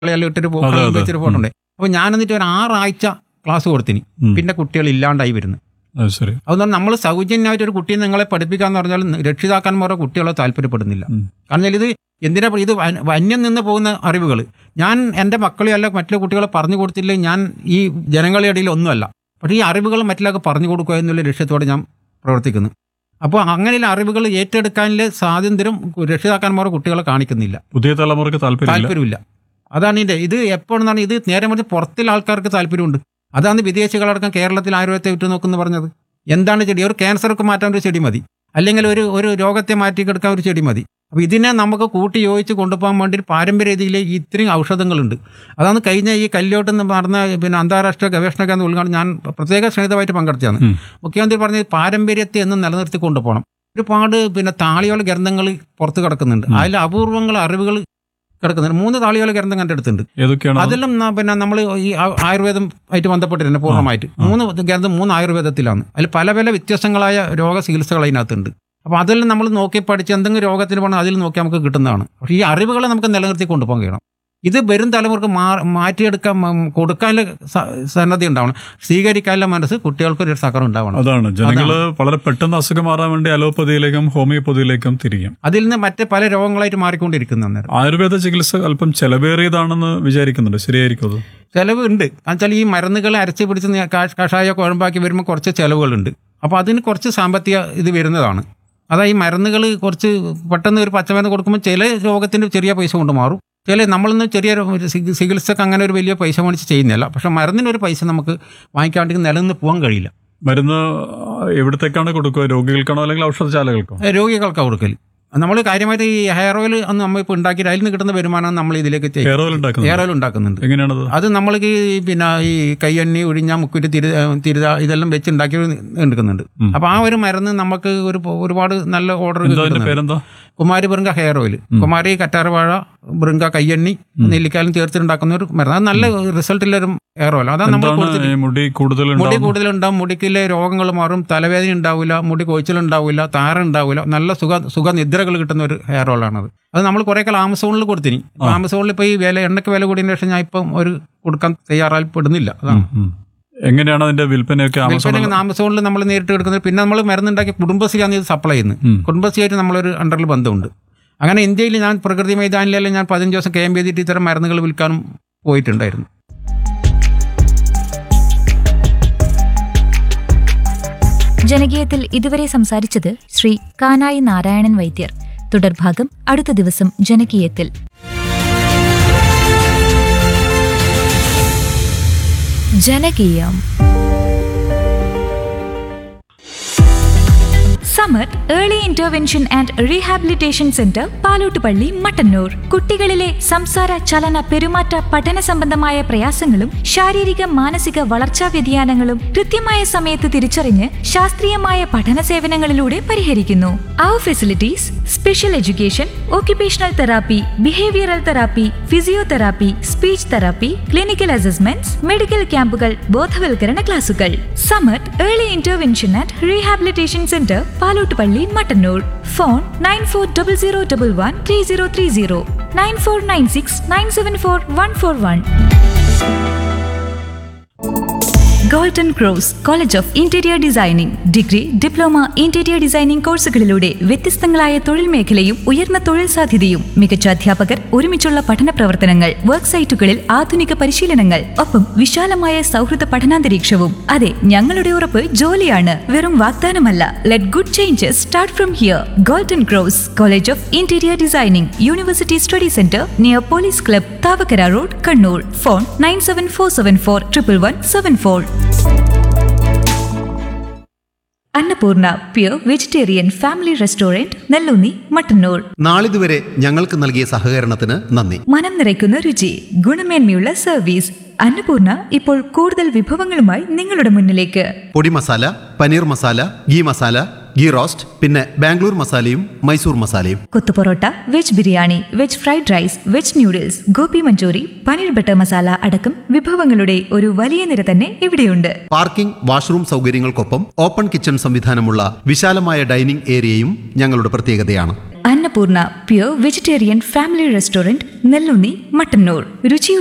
എല്ലാം ഇട്ടൊരു അതെ, അതെ. വെച്ചൊരു ഫോട്ടോ ഉണ്ട് അപ്പൊ ഞാൻ എന്നിട്ട് ഒരു ആറാഴ്ച ക്ലാസ് കൊടുത്തിന് ഉം. പിന്നെ കുട്ടികൾ ഇല്ലാണ്ടായി വരുന്നു അത് ശരി അതുകൊണ്ട് നമ്മൾ സൗജന്യമായിട്ട് ഒരു കുട്ടിയെ നിങ്ങളെ പഠിപ്പിക്കാന്ന് പറഞ്ഞാൽ രക്ഷിതാക്കന്മാരോ കുട്ടികളോ താല്പര്യപ്പെടുന്നില്ല ഉം. കാരണം വെച്ചാൽ ഇത് എന്തിനാ പറ- ഇത് വൻ- വന്യം നിന്ന് പോകുന്ന അറിവുകൾ ഞാൻ എൻ്റെ മക്കളെ അല്ല മറ്റുള്ള കുട്ടികളെ പറഞ്ഞു കൊടുത്തില്ലേ ഞാൻ ഈ ജനങ്ങളുടെ ഇടയിൽ ഒന്നുമല്ല പക്ഷേ ഈ അറിവുകൾ മറ്റുള്ളവർക്ക് പറഞ്ഞു കൊടുക്കുക എന്നുള്ള ലക്ഷ്യത്തോടെ ഞാൻ പ്രവർത്തിക്കുന്നു അപ്പോൾ അങ്ങനെയുള്ള അറിവുകൾ ഏറ്റെടുക്കാനുള്ള സ്വാതന്ത്ര്യം രക്ഷിതാക്കന്മാരോ കുട്ടികളെ കാണിക്കുന്നില്ല പുതിയ തലമുറക്ക് താല്പര്യമില്ല താല്പര്യമില്ല അതാണ് ഇതിന്റെ ഇത് എപ്പോഴെന്നാണ് ഇത് നേരെ മറിച്ച് പുറത്തുള്ള ആൾക്കാർക്ക് താല്പര്യമുണ്ട് അതാണ് വിദേശികളടക്കം കേരളത്തിൽ ആയുർവേദത്തെ വിട്ടു നോക്കുന്നു പറഞ്ഞത് എന്താണ് ചെടി ഒരു ക്യാൻസർക്ക് മാറ്റാൻ ഒരു ചെടി മതി അല്ലെങ്കിൽ ഒരു ഒരു രോഗത്തെ മാറ്റിക്കെടുക്കാൻ ഒരു ചെടി മതി അപ്പോൾ ഇതിനെ നമുക്ക് കൂട്ടി യോജിച്ച് കൊണ്ടുപോകാൻ വേണ്ടി പാരമ്പര്യ രീതിയിൽ ഇത്രയും ഔഷധങ്ങളുണ്ട് അതാണ് കഴിഞ്ഞ ഈ കല്യോട്ട് നിന്ന് നടന്ന പിന്നെ അന്താരാഷ്ട്ര ഗവേഷണ കേന്ദ്രം ഉദ്ഘാടനം ഞാൻ പ്രത്യേക ക്ഷണിതമായിട്ട് പങ്കെടുത്തതാണ് ഉം. മുഖ്യമന്ത്രി പറഞ്ഞത് പാരമ്പര്യത്തെ എന്നും നിലനിർത്തി കൊണ്ടുപോകണം ഒരുപാട് പിന്നെ താളിയോല ഗ്രന്ഥങ്ങൾ പുറത്ത് കിടക്കുന്നുണ്ട് ഉം. അതിൽ അപൂർവങ്ങൾ അറിവുകൾ കിടക്കുന്നുണ്ട് മൂന്ന് താളിയോല ഗ്രന്ഥം കണ്ടെടുത്തിട്ടുണ്ട് ഏതൊക്കെയാണ് അത്? അതെല്ലാം ന- പിന്നെ നമ്മൾ ഈ ആ- ആയുർവേദം ആയിട്ട് ബന്ധപ്പെട്ടിട്ടുണ്ട് പൂർണ്ണമായിട്ട് മൂന്ന് ഗ്രന്ഥം മൂന്ന് ആയുർവേദത്തിലാണ് അതിൽ പല പല വ്യത്യസ്തങ്ങളായ രോഗ ചികിത്സകൾ അതിനകത്തുണ്ട് അപ്പോൾ അതെല്ലാം നമ്മൾ നോക്കി പഠിച്ച് എന്തെങ്കിലും രോഗത്തിന് പോകണം അതിൽ നോക്കി നമുക്ക് കിട്ടുന്നതാണ് പക്ഷേ ഈ അറിവുകളെ നമുക്ക് നിലനിർത്തി കൊണ്ടുപോകാൻ കഴിയണം ഇത് വരും തലമുറക്ക് മാ മാറ്റിയെടുക്കാൻ ഉം, കൊടുക്കാനുള്ള സ- സന്നദ്ധ ഉണ്ടാവണം സ്വീകരിക്കാനുള്ള മനസ്സ് കുട്ടികൾക്ക് ഒരു സഹകരണം ഉണ്ടാവണം അതാണ് ജനങ്ങള് വളരെ പെട്ടെന്ന് അസുഖം മാറാൻ വേണ്ടി അലോപ്പതിയിലേക്കും ഹോമിയോപ്പതിയിലേക്കും തിരിയും അതിൽ നിന്ന് മറ്റ് പല രോഗങ്ങളായിട്ട് മാറിക്കൊണ്ടിരിക്കുന്നു അന്നേരം ആയുർവേദ ചികിത്സ അല്പം ചെലവേറിയതാണെന്ന് വിചാരിക്കുന്നുണ്ട് ശരിയായിരിക്കും അത് ചിലവ് ഉണ്ട് എന്നുവെച്ചാൽ ഈ മരുന്നുകൾ അരച്ച് പിടിച്ച് നി- കാ- കഷായ കുഴമ്പാക്കി വരുമ്പോൾ കുറച്ച് ചിലവുകളുണ്ട് അപ്പോൾ അതിന് കുറച്ച് സാമ്പത്തിക ഇത് വരുന്നതാണ് അതായത് ഈ മരുന്നുകൾ കുറച്ച് പെട്ടെന്ന് ഒരു പച്ചമരുന്ന് കൊടുക്കുമ്പോൾ ചില രോഗത്തിന് ചെറിയ പൈസ കൊണ്ട് മാറും ചില നമ്മളിന്ന് ചെറിയ ഒരു ചി- ചികിത്സക്ക് അങ്ങനെ ഒരു വലിയ പൈസ മേടിച്ച് ചെയ്യുന്നില്ല പക്ഷെ മരുന്നിനൊരു പൈസ നമുക്ക് വാങ്ങിക്കാണ്ട് നിലനിന്ന് പോകാൻ കഴിയില്ല മരുന്ന് എവിടത്തേക്കാണ് കൊടുക്കുക രോഗികൾക്കാണോ അല്ലെങ്കിൽ ഔഷധശാലകൾക്കോ ഏ, രോഗികൾക്കാണ് കൊടുക്കൽ നമ്മൾ കാര്യമായിട്ട് ഈ ഹെയർ ഓയിൽ അന്ന് നമ്മൾ ഇപ്പോൾ ഉണ്ടാക്കി അതിൽ നിന്ന് കിട്ടുന്ന വരുമാനം നമ്മൾ ഇതിലേക്ക് ചെയ്യും ഹെയർ ഓയിൽ ഉണ്ടാക്കുന്നത് ഹെയർ ഓയിൽ ഉണ്ടാക്കുന്നുണ്ട് എങ്ങനെയാണത് അത് നമ്മൾക്ക് ഈ പിന്നെ ഈ കയ്യണ്ണി ഒഴിഞ്ഞ മുക്കുറ്റി തിരു തിരുത ഇതെല്ലാം വെച്ച് ഉണ്ടാക്കി എടുക്കുന്നുണ്ട് ഉം. അപ്പൊ ആ ഒരു മരുന്ന് നമുക്ക് ഒരു ഒരുപാട് നല്ല ഓർഡർ എന്താ അതിന്റെ പേരെന്താ കുമാരി ബൃങ്ക ഹെയർ ഓയിൽ കുമാരി കറ്റാർവാഴ ബൃങ്ക കയ്യണ്ണി നെല്ലിക്കാലും ചേർത്തിട്ടുണ്ടാക്കുന്ന ഒരു മരുന്ന് അത് നല്ല റിസൾട്ടുള്ള ഒരു ഹെയർ ഓയിൽ അതാണ് നമ്മൾ എന്താണ് കൊടുത്തിട്ട് ഈ മുടി കൂടുതൽ മുടി ഉണ്ടാവുന്നത്? കൂടുതലുണ്ടാവും മുടിക്കിലെ രോഗങ്ങൾ മാറും തലവേദന ഉണ്ടാവില്ല മുടി കൊഴിച്ചിലുണ്ടാവില്ല താര ഉണ്ടാവില്ല നല്ല സുഖ സുഖനിദ്രകൾ കിട്ടുന്ന ഒരു ഹെയർ ഓളാണത് അത് നമ്മൾ കുറെ കാലം ആമസോണിൽ കൊടുത്തിനി ഇപ്പൊ ആമസോണിൽ ഇപ്പോൾ ഈ വില എണ്ണയ്ക്ക് വില കൂടിയതിന് ശേഷം ഞാൻ ഇപ്പം ഒരു കൊടുക്കാൻ തയ്യാറായി പെടുന്നില്ല അതാണ് ഉം. എങ്ങനെയാണ് അതിന്റെ വിൽപ്പനയൊക്കെ ആമസോൺ വിൽപ്പന ആമസോണിൽ നമ്മൾ നേരിട്ട് എടുക്കുന്നത് പിന്നെ നമ്മൾ മരുന്നുണ്ടാക്കി കുടുംബശ്രീയാണ് ഇത് സപ്ലൈ ചെയ്യുന്നത് ഉം. കുടുംബശ്രീയായിട്ട് നമ്മളൊരു അണ്ടറിൽ ബന്ധമുണ്ട് അങ്ങനെ ഇന്ത്യയിൽ ഞാൻ പ്രകൃതി മൈതാനിലെല്ലാം ഞാൻ പതിനഞ്ച് ദിവസം കെ എം ചെയ്തിട്ട് ഇത്തരം മരുന്നുകൾ വിൽക്കാനും പോയിട്ടുണ്ടായിരുന്നു ജനകീയത്തിൽ ഇതുവരെ സംസാരിച്ചത് ശ്രീ കാനായി നാരായണൻ വൈദ്യർ തുടർഭാഗം അടുത്ത ദിവസം ജനകീയത്തിൽ ജനകീയം Samath early intervention and rehabilitation centre Palottupalli Mattannur കുട്ടികളിലെ സംസാര ചലന പെരുമാറ്റ പഠന സംബന്ധമായ പ്രയാസങ്ങളും ശാരീരിക മാനസിക വളർച്ചാ വ്യതിയാനങ്ങളും കൃത്യമായ സമയത്ത് തിരിച്ചറിഞ്ഞ് ശാസ്ത്രീയമായ പഠന സേവനങ്ങളിലൂടെ പരിഹരിക്കുന്നു അവർ facilities special education occupational therapy, behavioural therapy physiotherapy speech therapy clinical assessments medical ക്യാമ്പുകൾ ബോധവൽക്കരണ ക്ലാസുകൾ Samath early intervention and rehabilitation centre Palottupalli Mattannur phone nine four double zero double one three zero three zero nine four nine six nine seven four one four one golden cross college of interior designing degree diploma interior designing കോഴ്സുകളിലൂടെ വ്യത്യസ്തങ്ങളായ തൊഴിൽ മേഖലയും ഉയർന്ന തൊഴിൽ സാധ്യതയും മികച്ച അധ്യാപകർ ഒരുമിച്ചുള്ള പഠന പ്രവർത്തനങ്ങൾ വർക്ക് സൈറ്റുകളിൽ ആധുനിക പരിശീലനങ്ങൾ ഒപ്പം വിശാലമായ സൗഹൃദ പഠനാന്തരീക്ഷവും അതെ ഞങ്ങളുടെ ഉറപ്പ് ജോലിയാണ് വെറും വാഗ്ദാനമല്ല let good changes start from here golden cross college of interior designing university study centre near police club Thavakkara road Kannur phone nine seven four seven four triple one seven four Annapoorna pure vegetarian family restaurant Nellunni Mattannur നാളിതുവരെ ഞങ്ങൾക്ക് നൽകിയ സഹകരണത്തിന് നന്ദി മനം നിറയ്ക്കുന്ന രുചി ഗുണമേന്മയുള്ള service Annapurna ഇപ്പോൾ കൂടുതൽ വിഭവങ്ങളുമായി നിങ്ങളുടെ മുന്നിലേക്ക് പൊടി മസാല പനീർ മസാല ഗീ മസാല ഗീ റോസ്റ്റ് പിന്നെ ബാംഗ്ലൂർ മസാലയും മൈസൂർ മസാലയും കൊത്തുപൊറോട്ട veg biryani veg fried rice veg noodles gobi manchurian paneer butter masala അടക്കം വിഭവങ്ങളുടെ ഒരു വലിയ നിര തന്നെ ഇവിടെയുണ്ട് പാർക്കിംഗ് വാഷ്റൂം സൗകര്യങ്ങൾക്കൊപ്പം ഓപ്പൺ കിച്ചൺ സംവിധാനമുള്ള വിശാലമായ ഡൈനിംഗ് ഏരിയയും ഞങ്ങളുടെ പ്രത്യേകതയാണ് Annapoorna pure vegetarian family restaurant Nellunni Mattannur രുചിയുടെ